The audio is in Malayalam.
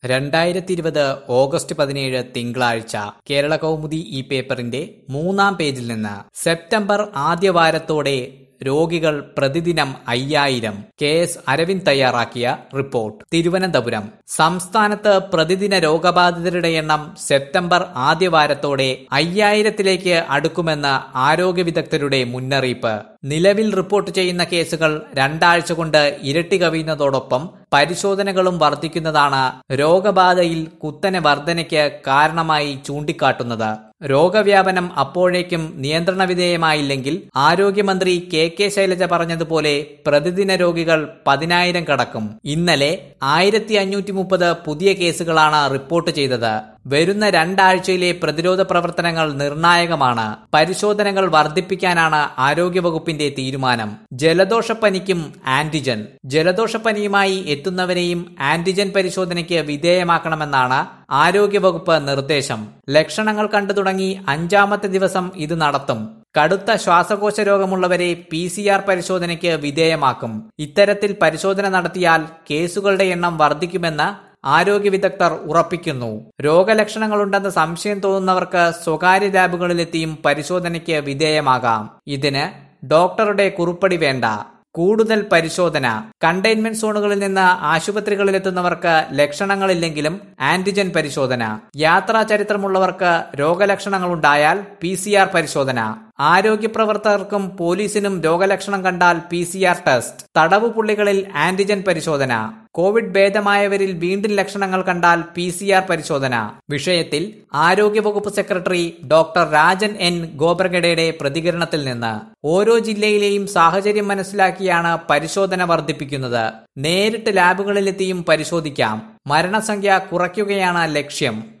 രണ്ടായിരത്തി ഇരുപത് ഓഗസ്റ്റ് പതിനേഴ് തിങ്കളാഴ്ച കേരള കൗമുദി ഈ പേപ്പറിന്റെ മൂന്നാം പേജിൽ നിന്ന് സെപ്റ്റംബർ ആദ്യവാരത്തോടെ രോഗികൾ പ്രതിദിനം അയ്യായിരം കെ എസ് അരവിന്ദ് തയ്യാറാക്കിയ റിപ്പോർട്ട് തിരുവനന്തപുരം സംസ്ഥാനത്ത് പ്രതിദിന രോഗബാധിതരുടെ എണ്ണം സെപ്റ്റംബർ ആദ്യവാരത്തോടെ അയ്യായിരത്തിലേക്ക് അടുക്കുമെന്ന് ആരോഗ്യ വിദഗ്ധരുടെ മുന്നറിയിപ്പ് നിലവിൽ റിപ്പോർട്ട് ചെയ്യുന്ന കേസുകൾ രണ്ടാഴ്ച കൊണ്ട് ഇരട്ടി കവിയുന്നതോടൊപ്പം പരിശോധനകളും വർദ്ധിക്കുന്നതാണ് രോഗബാധയിൽ കുത്തനെ വർധനയ്ക്ക് കാരണമായി ചൂണ്ടിക്കാട്ടുന്നത് രോഗവ്യാപനം അപ്പോഴേക്കും നിയന്ത്രണ വിധേയമായില്ലെങ്കിൽ ആരോഗ്യമന്ത്രി കെ കെ ശൈലജ പറഞ്ഞതുപോലെ പ്രതിദിന രോഗികൾ പതിനായിരം കടക്കും ഇന്നലെ ആയിരത്തി അഞ്ഞൂറ്റി മുപ്പത് പുതിയ കേസുകളാണ് റിപ്പോർട്ട് ചെയ്തത് വരുന്ന രണ്ടാഴ്ചയിലെ പ്രതിരോധ പ്രവർത്തനങ്ങൾ നിർണായകമാണ് പരിശോധനകൾ വർദ്ധിപ്പിക്കാനാണ് ആരോഗ്യവകുപ്പിന്റെ തീരുമാനം ജലദോഷപ്പനിക്കും ആന്റിജൻ ജലദോഷപ്പനിയുമായി എത്തുന്നവരെയും ആന്റിജൻ പരിശോധനയ്ക്ക് വിധേയമാക്കണമെന്നാണ് ആരോഗ്യവകുപ്പ് നിർദ്ദേശം ലക്ഷണങ്ങൾ കണ്ടു തുടങ്ങി അഞ്ചാമത്തെ ദിവസം ഇത് നടത്തും കടുത്ത ശ്വാസകോശ രോഗമുള്ളവരെ പി സി ആർ പരിശോധനയ്ക്ക് വിധേയമാക്കും ഇത്തരത്തിൽ പരിശോധന നടത്തിയാൽ കേസുകളുടെ എണ്ണം വർദ്ധിക്കുമെന്ന് ആരോഗ്യ വിദഗ്ധർ ഉറപ്പിക്കുന്നു രോഗലക്ഷണങ്ങളുണ്ടെന്ന് സംശയം തോന്നുന്നവർക്ക് സ്വകാര്യ ലാബുകളിലെത്തിയും പരിശോധനയ്ക്ക് വിധേയമാകാം ഇതിന് ഡോക്ടറുടെ കുറിപ്പടി വേണ്ട കൂടുതൽ പരിശോധന കണ്ടെയ്ൻമെന്റ് സോണുകളിൽ നിന്ന് ആശുപത്രികളിലെത്തുന്നവർക്ക് ലക്ഷണങ്ങളില്ലെങ്കിലും ആന്റിജൻ പരിശോധന യാത്രാ ചരിത്രമുള്ളവർക്ക് രോഗലക്ഷണങ്ങളുണ്ടായാൽ പി സി ആർ പരിശോധന ആരോഗ്യ പ്രവർത്തകർക്കും പോലീസിനും രോഗലക്ഷണം കണ്ടാൽ പി സി ആർ ടെസ്റ്റ് തടവു പുള്ളികളിൽ ആന്റിജൻ പരിശോധന കോവിഡ് ഭേദമായവരിൽ വീണ്ടും ലക്ഷണങ്ങൾ കണ്ടാൽ പി സി ആർ പരിശോധന വിഷയത്തിൽ ആരോഗ്യവകുപ്പ് സെക്രട്ടറി ഡോക്ടർ രാജൻ എൻ ഗോബ്രഗഡയുടെ പ്രതികരണത്തിൽ നിന്ന് ഓരോ ജില്ലയിലെയും സാഹചര്യം മനസ്സിലാക്കിയാണ് പരിശോധന വർദ്ധിപ്പിക്കുന്നത് നേരിട്ട് ലാബുകളിലെത്തിയും പരിശോധിക്കാം മരണസംഖ്യ കുറയ്ക്കുകയാണ് ലക്ഷ്യം